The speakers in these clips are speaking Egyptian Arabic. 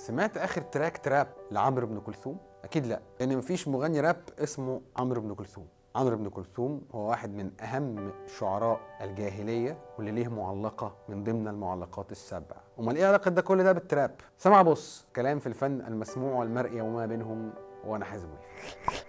سمعت اخر تراك تراب لعمرو بن كلثوم اكيد لا لان مفيش مغني راب اسمه عمرو بن كلثوم عمرو بن كلثوم هو واحد من اهم شعراء الجاهليه واللي ليه معلقه من ضمن المعلقات السبع امال ايه علاقه ده كل ده بالتراب سمع بص كلام في الفن المسموع والمرئي وما بينهم وانا حازم ويف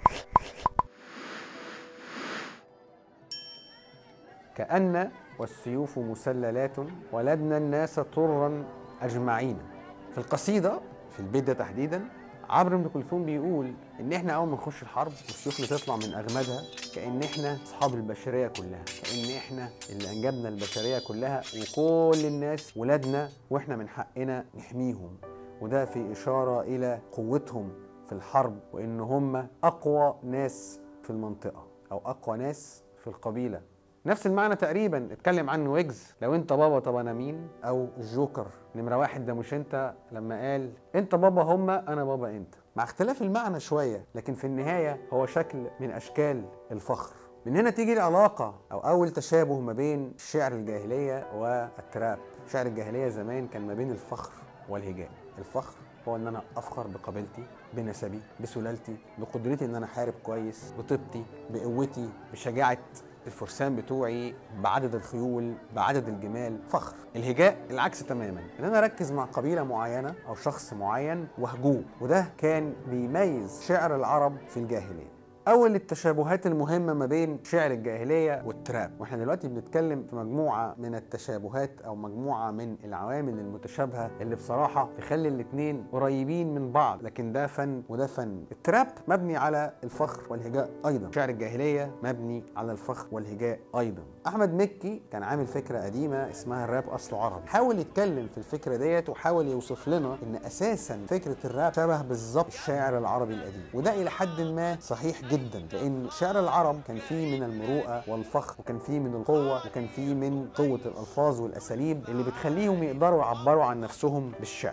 كأن والسيوف مسللات ولدنا الناس طرا أجمعين في القصيدة في البيت ده تحديدا عمرو بن كلثوم بيقول ان احنا اول ما نخش الحرب والسيوف اللي تطلع من اغمادها كان احنا اصحاب البشريه كلها كان احنا اللي انجبنا البشريه كلها وكل الناس ولادنا واحنا من حقنا نحميهم وده في اشاره الى قوتهم في الحرب وان هم اقوى ناس في المنطقه او اقوى ناس في القبيله نفس المعنى تقريبا اتكلم عنه ويجز لو انت بابا طب انا مين او الجوكر نمره واحد ده مش انت لما قال انت بابا هما انا بابا انت مع اختلاف المعنى شويه لكن في النهايه هو شكل من اشكال الفخر من هنا تيجي العلاقه او اول تشابه ما بين شعر الجاهليه والتراب شعر الجاهليه زمان كان ما بين الفخر والهجاء الفخر هو ان انا افخر بقبيلتي بنسبي بسلالتي بقدرتي ان انا احارب كويس بطيبتي بقوتي بشجاعه الفرسان بتوعي بعدد الخيول بعدد الجمال فخر الهجاء العكس تماما ان انا اركز مع قبيله معينه او شخص معين واهجوه وده كان بيميز شعر العرب في الجاهليه اول التشابهات المهمه ما بين شعر الجاهليه والتراب واحنا دلوقتي بنتكلم في مجموعه من التشابهات او مجموعه من العوامل المتشابهه اللي بصراحه تخلي الاثنين قريبين من بعض لكن ده فن وده فن التراب مبني على الفخر والهجاء ايضا شعر الجاهليه مبني على الفخر والهجاء ايضا احمد مكي كان عامل فكره قديمه اسمها الراب اصله عربي حاول يتكلم في الفكره ديت وحاول يوصف لنا ان اساسا فكره الراب شبه بالظبط الشاعر العربي القديم وده الى حد ما صحيح جدا جدا لان شعر العرب كان فيه من المروءه والفخر وكان فيه من القوه وكان فيه من قوه الالفاظ والاساليب اللي بتخليهم يقدروا يعبروا عن نفسهم بالشعر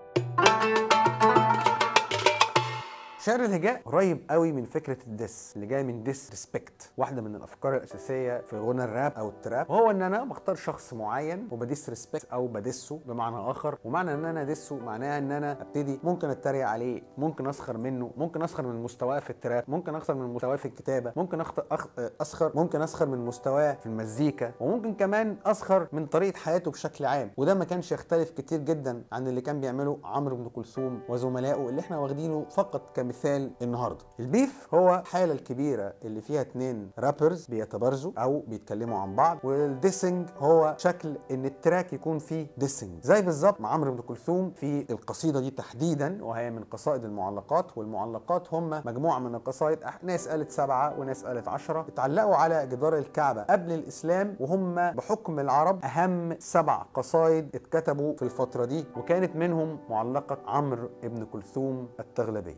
شعر الهجاء قريب قوي من فكره الدس اللي جايه من ديس ريسبكت واحده من الافكار الاساسيه في غنى الراب او التراب وهو ان انا بختار شخص معين وبديس ريسبكت او بدسه بمعنى اخر ومعنى ان انا ادسه معناها ان انا ابتدي ممكن اتريق عليه ممكن اسخر منه ممكن اسخر من مستواه في التراب ممكن اسخر من مستواه في الكتابه ممكن أخط... أخ... اسخر ممكن اسخر من مستواه في المزيكا وممكن كمان اسخر من طريقه حياته بشكل عام وده ما كانش يختلف كتير جدا عن اللي كان بيعمله عمرو بن كلثوم وزملائه اللي احنا واخدينه فقط كم مثال النهارده البيف هو الحاله الكبيره اللي فيها اتنين رابرز بيتبارزوا او بيتكلموا عن بعض والديسنج هو شكل ان التراك يكون فيه ديسنج زي بالظبط مع عمرو بن كلثوم في القصيده دي تحديدا وهي من قصائد المعلقات والمعلقات هم مجموعه من القصائد ناس قالت سبعه وناس قالت عشرة اتعلقوا على جدار الكعبه قبل الاسلام وهم بحكم العرب اهم سبع قصائد اتكتبوا في الفتره دي وكانت منهم معلقه عمرو بن كلثوم التغلبي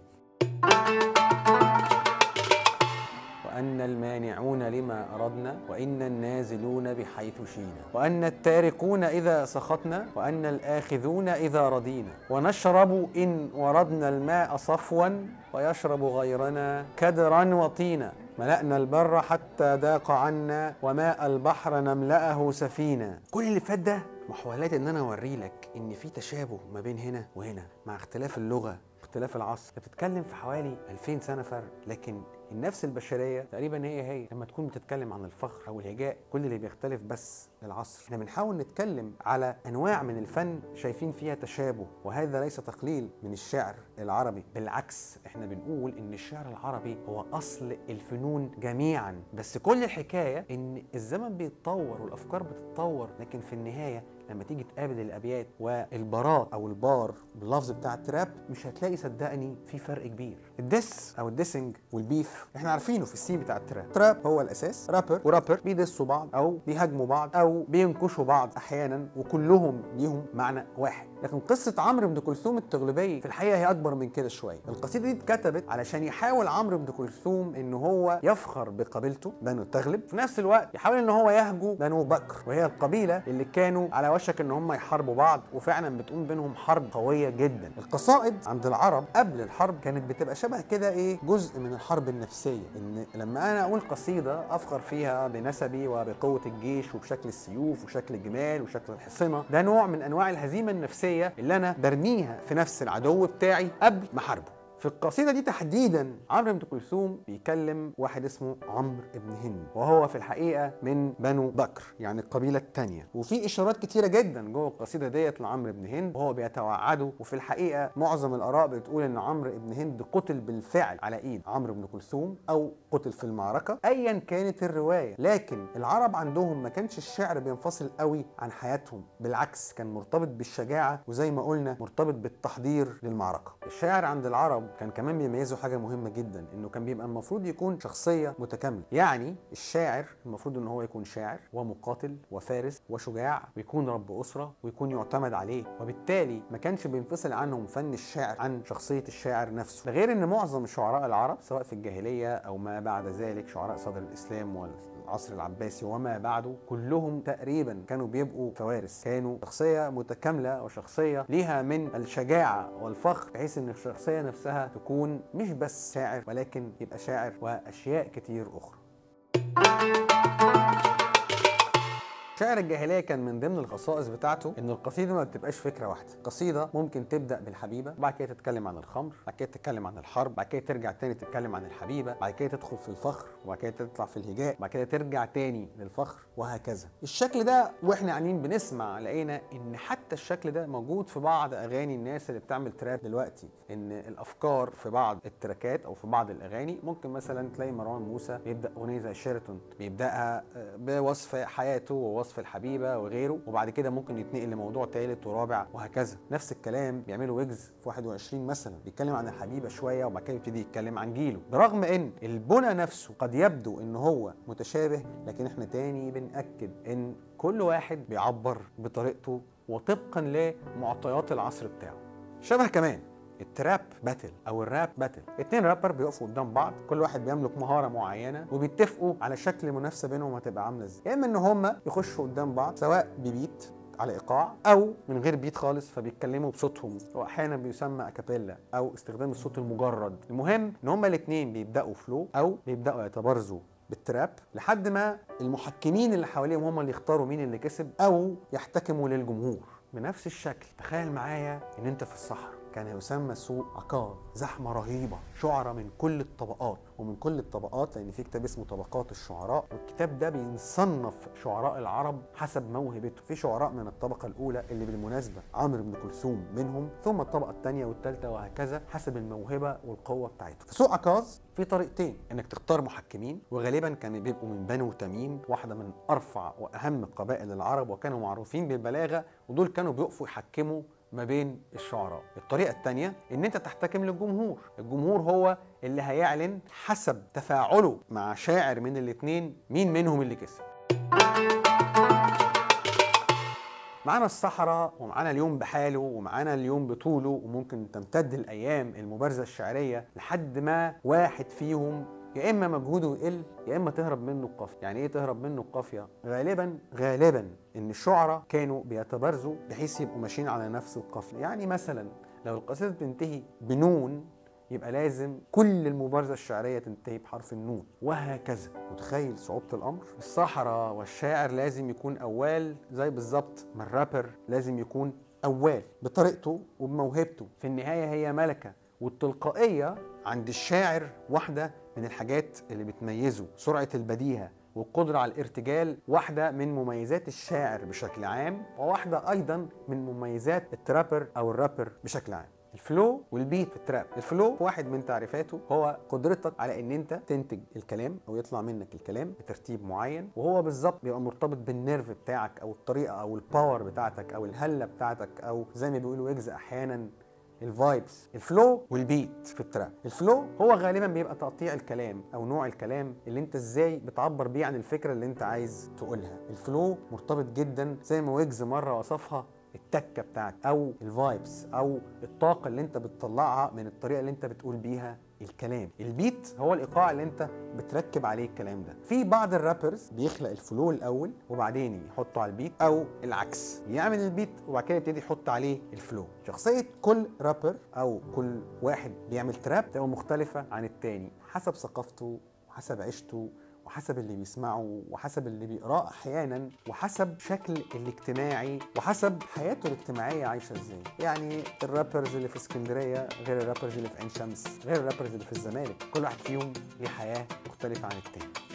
وأن المانعون لما أردنا وإن النازلون بحيث شينا وأن التاركون إذا سخطنا وأن الآخذون إذا رضينا ونشرب إن وردنا الماء صفوا ويشرب غيرنا كدرا وطينا ملأنا البر حتى ضاق عنا وماء البحر نملأه سفينة كل اللي فات ده محاولات ان انا اوري لك ان في تشابه ما بين هنا وهنا مع اختلاف اللغه اختلاف العصر بتتكلم في حوالي 2000 سنه فرق لكن النفس البشريه تقريبا هي هي لما تكون بتتكلم عن الفخر او الهجاء كل اللي بيختلف بس العصر احنا بنحاول نتكلم على انواع من الفن شايفين فيها تشابه وهذا ليس تقليل من الشعر العربي بالعكس احنا بنقول ان الشعر العربي هو اصل الفنون جميعا بس كل الحكايه ان الزمن بيتطور والافكار بتتطور لكن في النهايه لما تيجي تقابل الابيات والبارات او البار باللفظ بتاع التراب مش هتلاقي صدقني في فرق كبير الدس او الديسنج والبيف احنا عارفينه في السين بتاع التراب تراب هو الاساس رابر ورابر بيدسوا بعض او بيهاجموا بعض او بينكشوا بعض احيانا وكلهم ليهم معنى واحد لكن قصة عمرو بن كلثوم التغلبي في الحقيقة هي أكبر من كده شوية القصيدة دي اتكتبت علشان يحاول عمرو بن كلثوم إن هو يفخر بقبيلته بنو تغلب في نفس الوقت يحاول إن هو يهجو بنو بكر وهي القبيلة اللي كانوا على وشك إن هم يحاربوا بعض وفعلا بتقوم بينهم حرب قوية جدا القصائد عند العرب قبل الحرب كانت بتبقى شبه كده إيه جزء من الحرب النفسية إن لما أنا أقول قصيدة أفخر فيها بنسبي وبقوة الجيش وبشكل السيوف وشكل الجمال وشكل الحصنة ده نوع من أنواع الهزيمة النفسية النفسيه اللي انا برميها في نفس العدو بتاعي قبل ما احاربه في القصيدة دي تحديدا عمرو بن كلثوم بيكلم واحد اسمه عمرو بن هند وهو في الحقيقة من بنو بكر يعني القبيلة الثانية وفي إشارات كتيرة جدا جوه القصيدة ديت لعمرو بن هند وهو بيتوعده وفي الحقيقة معظم الآراء بتقول إن عمرو بن هند قتل بالفعل على إيد عمرو بن كلثوم أو قتل في المعركة أيا كانت الرواية لكن العرب عندهم ما كانش الشعر بينفصل قوي عن حياتهم بالعكس كان مرتبط بالشجاعة وزي ما قلنا مرتبط بالتحضير للمعركة الشاعر عند العرب كان كمان بيميزه حاجه مهمه جدا انه كان بيبقى المفروض يكون شخصيه متكامله يعني الشاعر المفروض ان هو يكون شاعر ومقاتل وفارس وشجاع ويكون رب اسره ويكون يعتمد عليه وبالتالي ما كانش بينفصل عنهم فن الشاعر عن شخصيه الشاعر نفسه ده غير ان معظم شعراء العرب سواء في الجاهليه او ما بعد ذلك شعراء صدر الاسلام وال العصر العباسي وما بعده كلهم تقريبا كانوا بيبقوا فوارس كانوا شخصيه متكامله وشخصيه ليها من الشجاعه والفخر بحيث ان الشخصيه نفسها تكون مش بس شاعر ولكن يبقى شاعر واشياء كتير اخرى شاعر الجاهليه كان من ضمن الخصائص بتاعته ان القصيده ما بتبقاش فكره واحده قصيده ممكن تبدا بالحبيبه بعد كده تتكلم عن الخمر بعد كده تتكلم عن الحرب بعد كده ترجع تاني تتكلم عن الحبيبه بعد كده تدخل في الفخر وبعد كده تطلع في الهجاء بعد كده ترجع تاني للفخر وهكذا الشكل ده واحنا قاعدين بنسمع لقينا ان حتى الشكل ده موجود في بعض اغاني الناس اللي بتعمل تراب دلوقتي ان الافكار في بعض التراكات او في بعض الاغاني ممكن مثلا تلاقي مروان موسى بيبدا اغنيه زي شيراتون بيبداها بوصف حياته ووصف الحبيبه وغيره وبعد كده ممكن يتنقل لموضوع ثالث ورابع وهكذا نفس الكلام بيعمله ويجز في 21 مثلا بيتكلم عن الحبيبه شويه وبعد كده يبتدي يتكلم عن جيله برغم ان البنى نفسه قد يبدو ان هو متشابه لكن احنا تاني بنأكد ان كل واحد بيعبر بطريقته وطبقا لمعطيات العصر بتاعه شبه كمان التراب باتل او الراب باتل اتنين رابر بيقفوا قدام بعض كل واحد بيملك مهاره معينه وبيتفقوا على شكل منافسه بينهم هتبقى عامله ازاي يا اما ان هما يخشوا قدام بعض سواء ببيت على ايقاع او من غير بيت خالص فبيتكلموا بصوتهم واحيانا بيسمى اكابيلا او استخدام الصوت المجرد المهم ان هما الاثنين بيبداوا فلو او بيبداوا يتبارزوا بالتراب لحد ما المحكمين اللي حواليهم هم اللي يختاروا مين اللي كسب او يحتكموا للجمهور بنفس الشكل تخيل معايا ان انت في الصحراء كان يسمى سوق عقار زحمه رهيبه شعراء من كل الطبقات ومن كل الطبقات لان في كتاب اسمه طبقات الشعراء والكتاب ده بيصنف شعراء العرب حسب موهبته في شعراء من الطبقه الاولى اللي بالمناسبه عمرو بن كلثوم منهم ثم الطبقه الثانيه والثالثه وهكذا حسب الموهبه والقوه بتاعته في سوق عكاظ في طريقتين انك تختار محكمين وغالبا كانوا بيبقوا من بنو تميم واحده من ارفع واهم قبائل العرب وكانوا معروفين بالبلاغه ودول كانوا بيقفوا يحكموا ما بين الشعراء الطريقة الثانية ان انت تحتكم للجمهور الجمهور هو اللي هيعلن حسب تفاعله مع شاعر من الاثنين مين منهم اللي كسب معانا الصحراء ومعانا اليوم بحاله ومعانا اليوم بطوله وممكن تمتد الايام المبارزه الشعريه لحد ما واحد فيهم يا اما مجهوده يقل يا اما تهرب منه القافيه يعني ايه تهرب منه القافيه غالبا غالبا ان الشعراء كانوا بيتبارزوا بحيث يبقوا ماشيين على نفس القافيه يعني مثلا لو القصيده بتنتهي بنون يبقى لازم كل المبارزة الشعرية تنتهي بحرف النون وهكذا متخيل صعوبة الأمر الصحراء والشاعر لازم يكون أول زي بالظبط ما الرابر لازم يكون أول بطريقته وبموهبته في النهاية هي ملكة والتلقائية عند الشاعر واحدة من الحاجات اللي بتميزه سرعة البديهة والقدرة على الارتجال واحدة من مميزات الشاعر بشكل عام وواحدة أيضا من مميزات الترابر أو الرابر بشكل عام الفلو والبيت في التراب الفلو واحد من تعريفاته هو قدرتك على ان انت تنتج الكلام او يطلع منك الكلام بترتيب معين وهو بالظبط بيبقى مرتبط بالنيرف بتاعك او الطريقه او الباور بتاعتك او الهله بتاعتك او زي ما بيقولوا ويجز احيانا الفايبس الفلو والبيت في التراب الفلو هو غالبا بيبقى تقطيع الكلام او نوع الكلام اللي انت ازاي بتعبر بيه عن الفكره اللي انت عايز تقولها الفلو مرتبط جدا زي ما ويجز مره وصفها التكه بتاعك او الفايبس او الطاقه اللي انت بتطلعها من الطريقه اللي انت بتقول بيها الكلام البيت هو الايقاع اللي انت بتركب عليه الكلام ده في بعض الرابرز بيخلق الفلو الاول وبعدين يحطه على البيت او العكس يعمل البيت وبعد كده يبتدي يحط عليه الفلو شخصيه كل رابر او كل واحد بيعمل تراب تبقى مختلفه عن التاني حسب ثقافته وحسب عيشته وحسب اللي بيسمعه وحسب اللي بيقراه احيانا وحسب شكل الاجتماعي وحسب حياته الاجتماعيه عايشه ازاي يعني الرابرز اللي في اسكندريه غير الرابرز اللي في عين شمس غير الرابرز اللي في الزمالك كل واحد فيهم ليه حياه مختلفه عن التاني